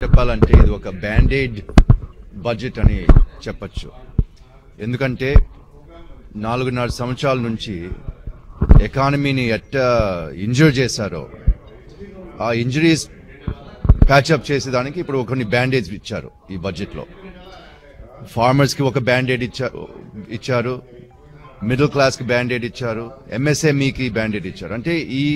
చెప్పాలంటే ఇది ఒక బ్యాండేడ్ బడ్జెట్ అని చెప్పచ్చు ఎందుకంటే నాలుగున్నర సంవత్సరాల నుంచి ఎకానమీని ఎట్ట ఇంజూర్ చేశారో ఆ ఇంజరీస్ ప్యాచప్ చేసేదానికి ఇప్పుడు కొన్ని బ్యాండేజ్ ఇచ్చారు ఈ బడ్జెట్లో ఫార్మర్స్కి ఒక బ్యాండేడ్ ఇచ్చారు ఇచ్చారు మిడిల్ క్లాస్కి బ్యాండేడ్ ఇచ్చారు ఎంఎస్ఎంఈకి బ్యాండేడ్ ఇచ్చారు అంటే ఈ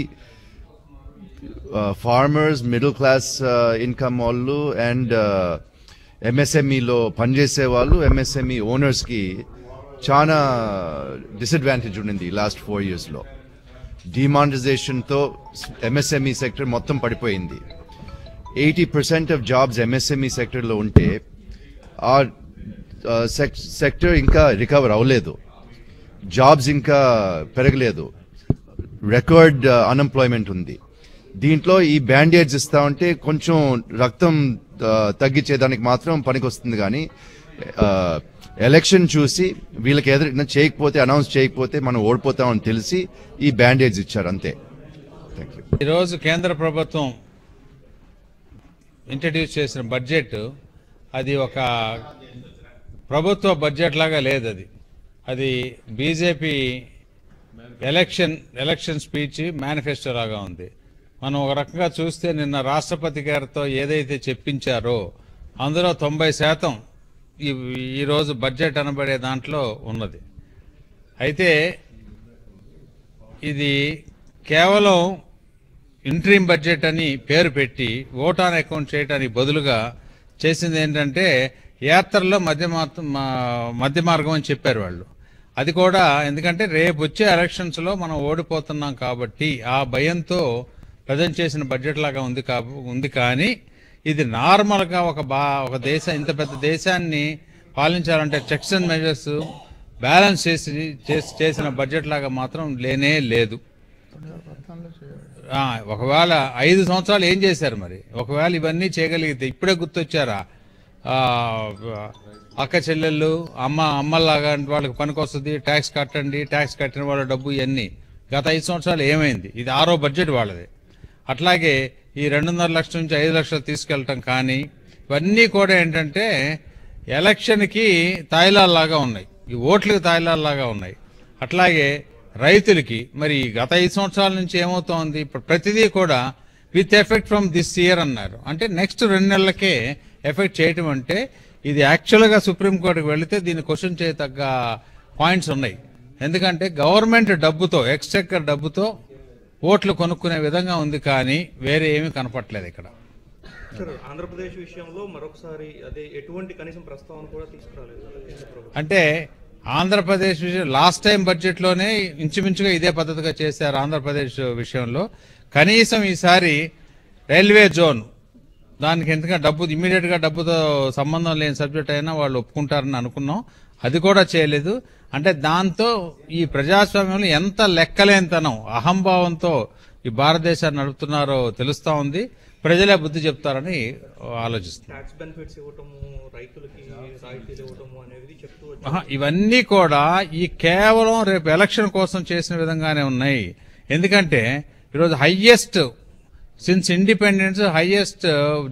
ఫార్మర్స్ మిడిల్ క్లాస్ ఇన్కమ్ వాళ్ళు అండ్ ఎంఎస్ఎంఈలో పనిచేసే వాళ్ళు ఎంఎస్ఎంఈ ఓనర్స్కి చాలా డిసడ్వాంటేజ్ ఉండింది లాస్ట్ ఫోర్ ఇయర్స్లో డిమానిటైజేషన్తో ఎంఎస్ఎంఈ సెక్టర్ మొత్తం పడిపోయింది eighty percent of jobs MSME సెక్టర్లో ఉంటే ఆ సెక్టర్ ఇంకా రికవర్ అవ్వలేదు జాబ్స్ ఇంకా పెరగలేదు రికార్డ్ అన్ఎంప్లాయ్మెంట్ ఉంది దీంట్లో ఈ బ్యాండేడ్స్ ఇస్తా ఉంటే కొంచెం రక్తం ఆ, తగ్గించేదానికి మాత్రం పనికొస్తుంది కానీ ఎలక్షన్ చూసి వీళ్ళకి ఎదురు చేయకపోతే అనౌన్స్ చేయకపోతే మనం ఓడిపోతామని తెలిసి ఈ బ్యాండేడ్స్ ఇచ్చారు అంతే థ్యాంక్ యూ ఈరోజు కేంద్ర ప్రభుత్వం ఇంట్రడ్యూస్ చేసిన బడ్జెట్ అది ఒక ప్రభుత్వ బడ్జెట్ లాగా లేదు అది అది BJP election election speech manifesto లాగా ఉంది మనం ఒక రకంగా చూస్తే నిన్న రాష్ట్రపతి గారితో ఏదైతే చెప్పించారో అందులో తొంభై శాతం ఈ ఈరోజు బడ్జెట్ అనబడే దాంట్లో ఉన్నది అయితే ఇది కేవలం ఇంట్రీమ్ బడ్జెట్ అని పేరు పెట్టి ఓట్ ఆన్ అకౌంట్ చేయడానికి బదులుగా చేసింది ఏంటంటే యాత్రలో మధ్య మాత్రం మా- మధ్య మార్గం అని చెప్పారు వాళ్ళు అది కూడా ఎందుకంటే రేపు వచ్చే ఎలక్షన్స్ లో మనం ఓడిపోతున్నాం కాబట్టి ఆ భయంతో ప్రజెంట్ చేసిన బడ్జెట్ లాగా ఉంది కా ఉంది కానీ ఇది నార్మల్ గా ఒక బా ఒక దేశ ఇంత పెద్ద దేశాన్ని పాలించాలంటే చెక్స్ అండ్ మెజర్స్ బ్యాలెన్స్ చేసి చేసి- చేసిన బడ్జెట్ లాగా మాత్రం లేనే లేదు ఆ, ఒకవేళ ఐదు సంవత్సరాలు ఏం చేశారు మరి ఒకవేళ ఇవన్నీ చేయగలిగితే ఇప్పుడే గుర్తొచ్చారా ఆ, అక్క చెల్లెళ్ళు అమ్మ అమ్మలాగా వాళ్ళకి పనికొస్తుంది ట్యాక్స్ కట్టండి ట్యాక్స్ కట్టిన వాళ్ళ డబ్బు ఇవన్నీ గత ఐదు సంవత్సరాలు ఏమైంది ఇది ఆరో బడ్జెట్ వాళ్ళది అట్లాగే ఈ రెండున్నర లక్షల నుంచి ఐదు లక్షలు తీసుకెళ్ళటం కానీ ఇవన్నీ కూడా ఏంటంటే ఎలక్షన్కి తాయిలాల్లాగా ఉన్నాయి ఈ ఓట్లకి తాయిలాల్లాగా ఉన్నాయి అట్లాగే రైతులకి మరి గత ఐదు సంవత్సరాల నుంచి ఏమవుతోంది ఇప్పుడు ప్రతిదీ కూడా with effect from this year అన్నారు అంటే నెక్స్ట్ రెండు నెలలకే ఎఫెక్ట్ చేయటం అంటే ఇది యాక్చువల్గా సుప్రీంకోర్టుకి వెళితే దీన్ని క్వశ్చన్ చేయతగ్గ పాయింట్స్ ఉన్నాయి ఎందుకంటే గవర్నమెంట్ డబ్బుతో ఎక్స్చెక్కర్ డబ్బుతో ఓట్లు కొనుక్కునే విధంగా ఉంది కానీ వేరే ఏమీ కనపట్లేదు ఇక్కడ సార్ ఆంధ్రప్రదేశ్ విషయంలో మరొకసారి అదే ఎటువంటి కనీసం ప్రస్తావన కూడా తీసుకురాలేదు కదా కేంద్ర ప్రభుత్వం అంటే ఆంధ్రప్రదేశ్ విషయం లాస్ట్ టైం బడ్జెట్లోనే ఇంచుమించుగా ఇదే పద్ధతిగా చేశారు ఆంధ్రప్రదేశ్ విషయంలో కనీసం ఈసారి రైల్వే జోన్ దానికి ఎందుకంటే డబ్బు ఇమ్మీడియట్ గా డబ్బుతో సంబంధం లేని సబ్జెక్ట్ అయినా వాళ్ళు ఒప్పుకుంటారని అనుకున్నాం అది కూడా చేయలేదు అంటే దాంతో ఈ ప్రజాస్వామ్యంలో ఎంత లెక్కలేనితనం అహంభావంతో ఈ భారతదేశాన్ని నడుపుతున్నారో తెలుస్తా ఉంది ప్రజలే బుద్ధి చెప్తారని ఆలోచిస్తున్నారు ట్యాక్స్ బెనిఫిట్స్ ఇవ్వటము రైతులకి రాయితీలు ఇవ్వటము అనేది చెప్తూ వచ్చారు. ఆహా, ఇవన్నీ కూడా ఈ కేవలం రేపు ఎలక్షన్ కోసం చేసిన విధంగానే ఉన్నాయి ఎందుకంటే ఈరోజు highest since independence highest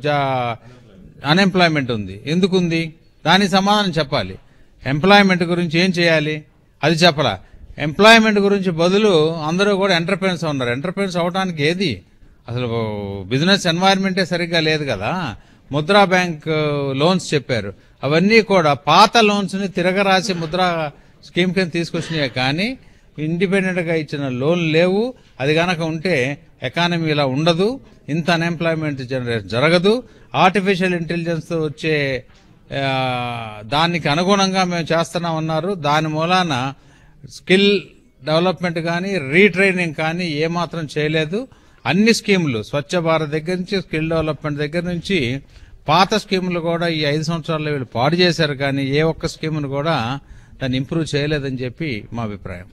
unemployment ఉంది ఎందుకు ఉంది దానికి సమాధానం చెప్పాలి ఎంప్లాయ్మెంట్ గురించి ఏం చేయాలి అది చెప్పరా ఎంప్లాయ్మెంట్ గురించి బదులు అందరూ కూడా ఎంటర్ప్రెన్స్ ఉన్నారు ఎంటర్ప్రెన్స్ అవడానికి ఏది అసలు బిజినెస్ ఎన్వైరన్మెంటే సరిగ్గా లేదు కదా ముద్రా బ్యాంక్ లోన్స్ చెప్పారు అవన్నీ కూడా పాత లోన్స్ ని తిరగరాసి ముద్రా స్కీమ్ కింద తీసుకొచ్చినాయి కానీ ఇండిపెండెంట్ గా ఇచ్చిన లోన్ లేవు అది గనక ఉంటే ఎకానమీ ఇలా ఉండదు ఇంత అన్ఎంప్లాయ్మెంట్ జనరేట్ జరగదు ఆర్టిఫిషియల్ ఇంటెలిజెన్స్ తో వచ్చే ఆ, దానికి అనుగుణంగా మేము చేస్తున్నాం అన్నారు దాని మూలాన స్కిల్ డెవలప్మెంట్ కానీ రీట్రైనింగ్ కానీ ఏమాత్రం చేయలేదు అన్ని స్కీములు స్వచ్ఛ భారత్ దగ్గర నుంచి స్కిల్ డెవలప్మెంట్ దగ్గర నుంచి పాత స్కీములు కూడా ఈ ఐదు సంవత్సరాల్లో వీళ్ళు పాడు చేశారు కానీ ఏ ఒక్క స్కీమును కూడా దాన్ని ఇంప్రూవ్ చేయలేదని చెప్పి మా అభిప్రాయం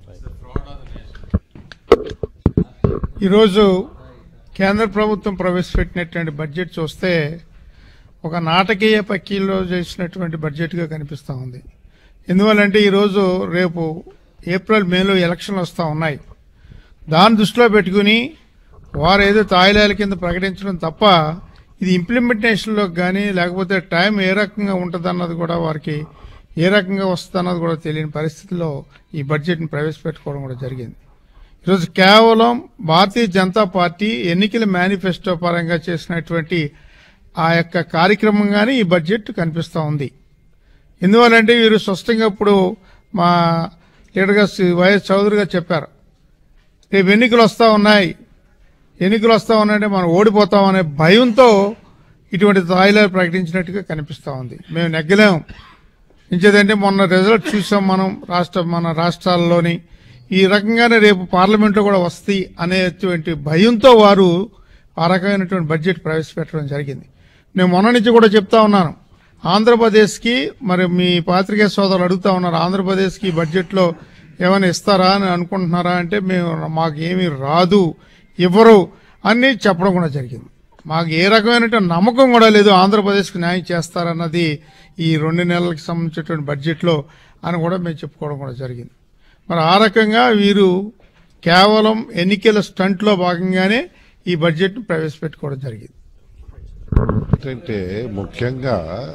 ఈరోజు కేంద్ర ప్రభుత్వం ప్రవేశపెట్టినటువంటి బడ్జెట్ చూస్తే ఒక నాటకీయ పక్కీలో చేసినటువంటి బడ్జెట్గా కనిపిస్తూ ఉంది ఎందువల్లంటే ఈరోజు రేపు ఏప్రిల్ మేలో ఎలక్షన్లు వస్తూ ఉన్నాయి దాన్ని దృష్టిలో పెట్టుకుని వారు ఏదో తాయిలాల కింద ప్రకటించడం తప్ప ఇది ఇంప్లిమెంటేషన్లో కానీ లేకపోతే టైం ఏ రకంగా ఉంటుంది అన్నది కూడా వారికి ఏ రకంగా వస్తుంది అన్నది కూడా తెలియని పరిస్థితిలో ఈ బడ్జెట్ని ప్రవేశపెట్టుకోవడం కూడా జరిగింది ఈరోజు కేవలం భారతీయ జనతా పార్టీ ఎన్నికల మేనిఫెస్టో పరంగా చేసినటువంటి ఆ యొక్క కార్యక్రమంగానే ఈ బడ్జెట్ కనిపిస్తూ ఉంది ఎందువల్లంటే వీరు స్పష్టంగా ఇప్పుడు మా లీడర్గా శ్రీ వైఎస్ చౌదరి గారు చెప్పారు రేపు ఎన్నికలు వస్తూ ఉన్నాయి ఎన్నికలు వస్తూ ఉన్నాయంటే మనం ఓడిపోతాం అనే భయంతో ఇటువంటి స్థాయిలో ప్రకటించినట్టుగా కనిపిస్తూ ఉంది మేము నెగ్గలేము ఇంచేదంటే మొన్న రిజల్ట్ చూసాం మనం రాష్ట్ర మన రాష్ట్రాల్లోని ఈ రకంగానే రేపు పార్లమెంట్లో కూడా వస్తాయి అనేటువంటి భయంతో వారు ఆ రకమైనటువంటి బడ్జెట్ ప్రవేశపెట్టడం జరిగింది నేను మొన్న నుంచి కూడా చెప్తా ఉన్నాను ఆంధ్రప్రదేశ్కి మరి మీ పాత్రికేయ సోదరులు అడుగుతా ఉన్నారు ఆంధ్రప్రదేశ్కి ఈ బడ్జెట్లో ఏమైనా ఇస్తారా అని అనుకుంటున్నారా అంటే మేము మాకు ఏమీ రాదు ఇవ్వరు అని చెప్పడం కూడా జరిగింది మాకు ఏ రకమైనటువంటి నమ్మకం కూడా లేదు ఆంధ్రప్రదేశ్కి న్యాయం చేస్తారన్నది ఈ రెండు నెలలకు సంబంధించినటువంటి బడ్జెట్లో అని కూడా మేము చెప్పుకోవడం కూడా జరిగింది మరి ఆ రకంగా వీరు కేవలం ఎన్నికల స్టంట్లో భాగంగానే ఈ బడ్జెట్ను ప్రవేశపెట్టుకోవడం జరిగింది ఏంటంటే ముఖ్యంగా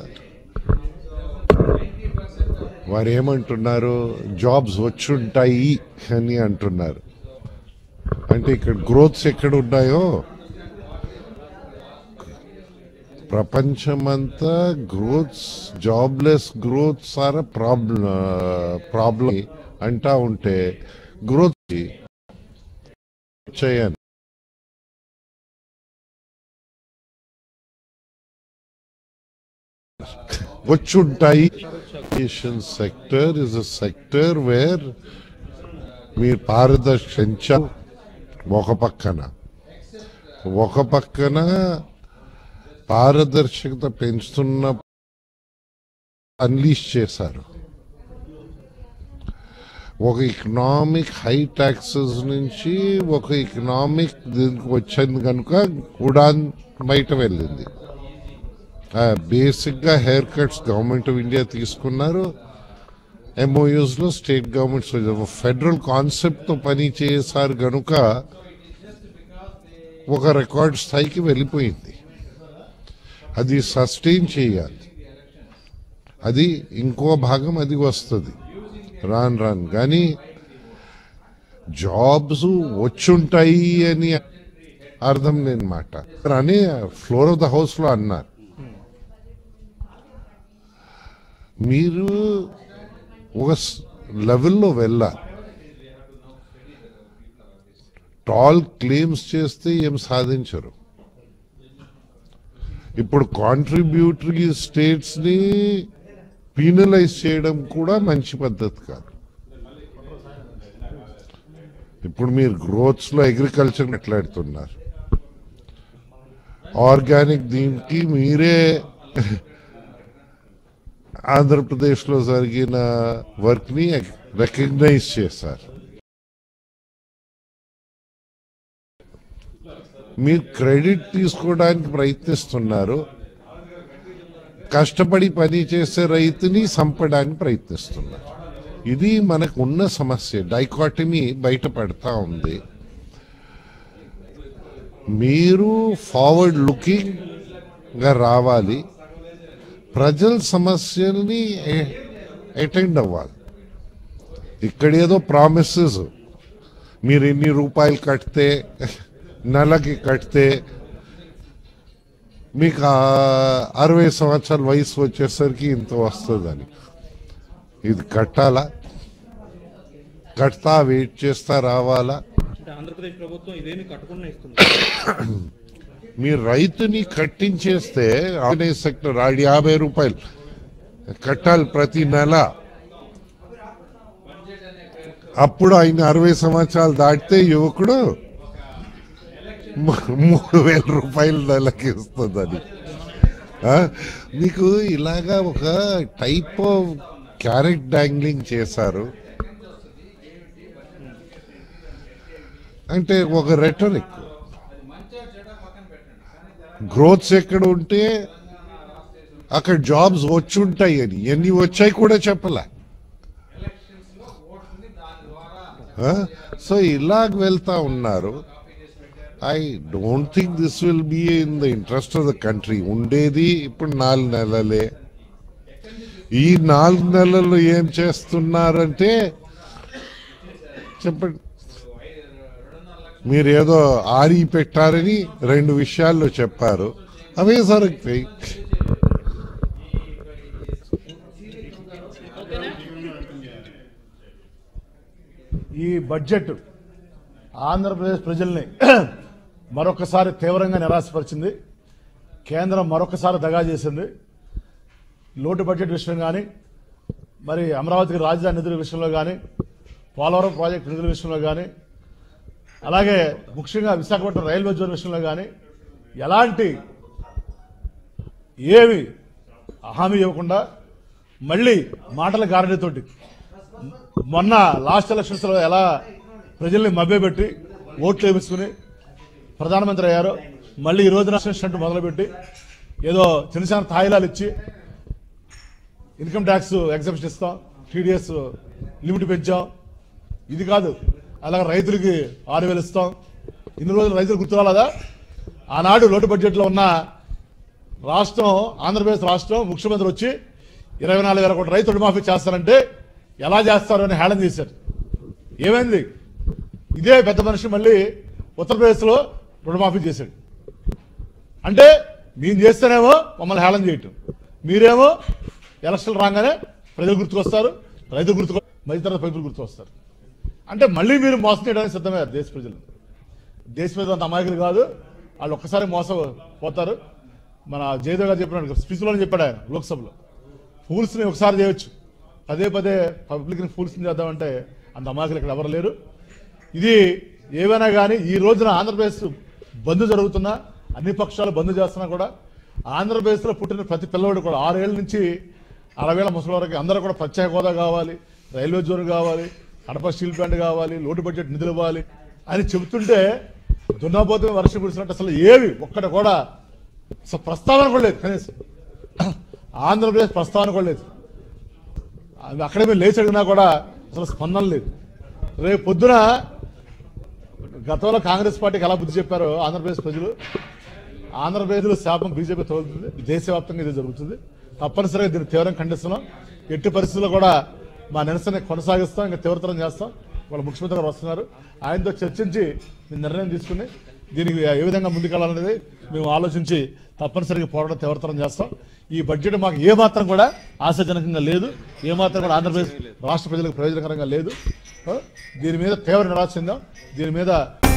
వారు ఏమంటున్నారు జాబ్స్ వచ్చుంటాయి అని అంటున్నారు అంటే ఇక్కడ గ్రోత్స్ ఎక్కడ ఉన్నాయో ప్రపంచమంతా growths jobless growths are problem problem అంటా ఉంటే గ్రోత్ చేయను వచ్చుంటాయి education sector is a sector where మీరు పారదర్శించ ఒక పక్కన ఒక పక్కన పారదర్శకత పెంచుతున్న అన్లీష్ చేశారు ఒక ఎకనామిక్ హై ట్యాక్సెస్ నుంచి ఒక ఎకనామిక్ దీనికి వచ్చింది కనుక ఉడాన్ బయట వెళ్ళింది బేసిక్ గా haircuts government of India తీసుకున్నారు ఎంఓయూస్ లో స్టేట్ గవర్నమెంట్స్ ఫెడరల్ కాన్సెప్ట్ తో పని చేశారు గనుక ఒక రికార్డ్ స్థాయికి వెళ్ళిపోయింది అది సస్టైన్ చేయాలి అది ఇంకో భాగం అది వస్తుంది రాన్ రాన్ కానీ జాబ్స్ వచ్చుంటాయి అని అర్థం లేని మాట అని ఫ్లోర్ ఆఫ్ ద హౌస్ లో అన్నారు మీరు ఒక స్- లెవెల్లో వెళ్ళాలి టాల్ క్లెయిమ్స్ చేస్తే ఏం సాధించరు ఇప్పుడు కాంట్రిబ్యూటరీ స్టేట్స్ ని పీనలైజ్ చేయడం కూడా మంచి పద్ధతి కాదు ఇప్పుడు మీరు గ్రోత్స్ లో అగ్రికల్చర్ మాట్లాడుతున్నారు ఆర్గానిక్ దీనికి మీరే ఆంధ్రప్రదేశ్లో జరిగిన వర్క్ ని రికగ్నైజ్ చేశారు మీరు క్రెడిట్ తీసుకోవడానికి ప్రయత్నిస్తున్నారు కష్టపడి పని చేసే రైతుని చంపడానికి ప్రయత్నిస్తున్నారు ఇది మనకు ఉన్న సమస్య డైకాటమీ బయటపడతా ఉంది మీరు ఫార్వర్డ్ లుకింగ్ గా రావాలి ప్రజల సమస్యల్ని అటెండ్ అవ్వాలి ఇక్కడ ఏదో ప్రామిసెస్ మీరు ఎన్ని రూపాయలు కడితే నెలకి కడితే మీకు ఆ అరవై సంవత్సరాల వయసు వచ్చేసరికి ఇంత వస్తుందని ఇది కట్టాలా కడతా వెయిట్ చేస్తా రావాలా అంటే ఆంధ్రప్రదేశ్ ప్రభుత్వం ఇవేమి కట్టకుండా ఇస్తుంది మీరు రైతుని కట్టించేస్తే ఆర్గనైజ్ సెక్టర్ ఆడి యాభై రూపాయలు కట్టాలి ప్రతి నెల అప్పుడు ఆయన అరవై సంవత్సరాలు దాటితే యువకుడు మూ- మూడు వేల రూపాయలు నెలకి ఇస్తుందని ఆ? మీకు ఇలాగా ఒక టైప్ ఆఫ్ క్యారెట్ డాంగ్లింగ్ చేశారు అంటే ఒక రెటరిక్ గ్రోత్స్ ఎక్కడ ఉంటే అక్కడ జాబ్స్ వచ్చి ఉంటాయి అని ఎన్ని వచ్చాయి కూడా చెప్పలే ఆ? సో ఇలాగ వెళ్తా ఉన్నారు I don't think this will be in the interest of the country ఉండేది ఇప్పుడు నాలుగు నెలలే ఈ నాలుగు నెలలు ఏం చేస్తున్నారంటే చెప్పండి మీరు ఏదో ఆరి పెట్టారని రెండు విషయాల్లో చెప్పారు అవే జరుగుతాయి ఈ బడ్జెట్ ఆంధ్రప్రదేశ్ ప్రజల్ని మరొకసారి తీవ్రంగా నిరాశపరిచింది కేంద్రం మరొకసారి దగా చేసింది లోటు బడ్జెట్ విషయం కానీ మరి అమరావతికి రాజధాని నిధుల విషయంలో కానీ పోలవరం ప్రాజెక్టు నిధుల విషయంలో కానీ అలాగే ముఖ్యంగా విశాఖపట్నం రైల్వే జోన్ విషయంలో కానీ ఎలాంటి ఏమి హామీ ఇవ్వకుండా మళ్ళీ మాటల గారడీతోటి మొన్న లాస్ట్ ఎలక్షన్స్లో ఎలా ప్రజల్ని మభ్యపెట్టి ఓట్లు వేపించుకుని ప్రధానమంత్రి అయ్యారో మళ్ళీ ఈ రోజున స్టంట్ మొదలుపెట్టి ఏదో చిన్న చిన్న తాయిలాలు ఇచ్చి ఇన్కమ్ ట్యాక్స్ ఎగ్జామ్షన్ ఇస్తాం టీడీఎస్ లిమిట్ పెంచాం ఇది కాదు అలాగే రైతులకి ఆరు వేలు ఇస్తాం ఇన్ని రోజులు రైతులు గుర్తురాలదా ఆనాడు లోటు బడ్జెట్లో ఉన్న రాష్ట్రం ఆంధ్రప్రదేశ్ రాష్ట్రం ముఖ్యమంత్రి వచ్చి ఇరవై నాలుగు వేల కోట్ల రైతు రుణమాఫీ చేస్తారంటే ఎలా చేస్తారు అని హేళన చేశారు ఏమైంది ఇదే పెద్ద మనిషి మళ్ళీ ఉత్తరప్రదేశ్లో రుణమాఫీ చేశాడు అంటే మేము చేస్తేనేమో మమ్మల్ని హేళన చేయటం మీరేమో ఎలక్షన్ రాగానే ప్రజలు గుర్తుకొస్తారు రైతులు గుర్తుకు మధ్యతరగతి ప్రజలు గుర్తుకొస్తారు అంటే మళ్ళీ మీరు మోసం చేయడానికి సిద్ధమయ్యారు దేశ ప్రజలు దేశ ప్రజలు అంత అమాయకులు కాదు వాళ్ళు ఒక్కసారి మోసం పోతారు మన జయదేవ్ గారు చెప్పినాడు స్పీచ్లో చెప్పాడు ఆయన లోక్సభలో ఫూల్స్ని ఒకసారి చేయొచ్చు పదే పదే పబ్లిక్ని ఫూల్స్ని చేద్దామంటే అంత అమాయకులు ఇక్కడ ఎవరు లేరు ఇది ఏవైనా కానీ ఈ రోజున ఆంధ్రప్రదేశ్ బంద్ జరుగుతున్నా అన్ని పక్షాలు బంద్ చేస్తున్నా కూడా ఆంధ్రప్రదేశ్లో పుట్టిన ప్రతి పిల్లవాడు కూడా ఆరేళ్ళ నుంచి అరవై వేల ముసలి వరకు అందరూ కూడా ప్రత్యేక హోదా కావాలి రైల్వే జోన్ కావాలి కడప స్టీల్ ప్లాంట్ కావాలి లోటు బడ్జెట్ నిధులు ఇవ్వాలి అని చెబుతుంటే దున్నపోతే వర్షం కురిసినట్టు అసలు ఏవి ఒక్కటి కూడా అసలు ప్రస్తావన కూడా లేదు కనీసం ఆంధ్రప్రదేశ్ ప్రస్తావన కూడా లేదు అవి అక్కడే మీరు లేచి అడిగినా కూడా అసలు స్పందన లేదు రేపు పొద్దున గతంలో కాంగ్రెస్ పార్టీకి ఎలా బుద్ధి చెప్పారో ఆంధ్రప్రదేశ్ ప్రజలు ఆంధ్రప్రదేశ్లో శాపం బీజేపీ తోలుతుంది దేశవ్యాప్తంగా ఇది జరుగుతుంది తప్పనిసరిగా దీన్ని తీవ్రంగా ఖండిస్తున్నాం ఎట్టి పరిస్థితుల్లో కూడా మా నిరసన కొనసాగిస్తాం ఇంకా తీవ్రతరం చేస్తాం వాళ్ళ ముఖ్యమంత్రి గారు వస్తున్నారు ఆయనతో చర్చించి మేము నిర్ణయం తీసుకుని దీనికి ఏ విధంగా ముందుకెళ్ళాలనేది మేము ఆలోచించి తప్పనిసరిగా పోరాటం తీవ్రతరం చేస్తాం ఈ బడ్జెట్ మాకు ఏమాత్రం కూడా ఆశాజనకంగా లేదు ఏమాత్రం కూడా ఆంధ్రప్రదేశ్ రాష్ట్ర ప్రజలకు ప్రయోజనకరంగా లేదు ఆ? దీని మీద తీవ్ర నిరాశ చెందాం దీని మీద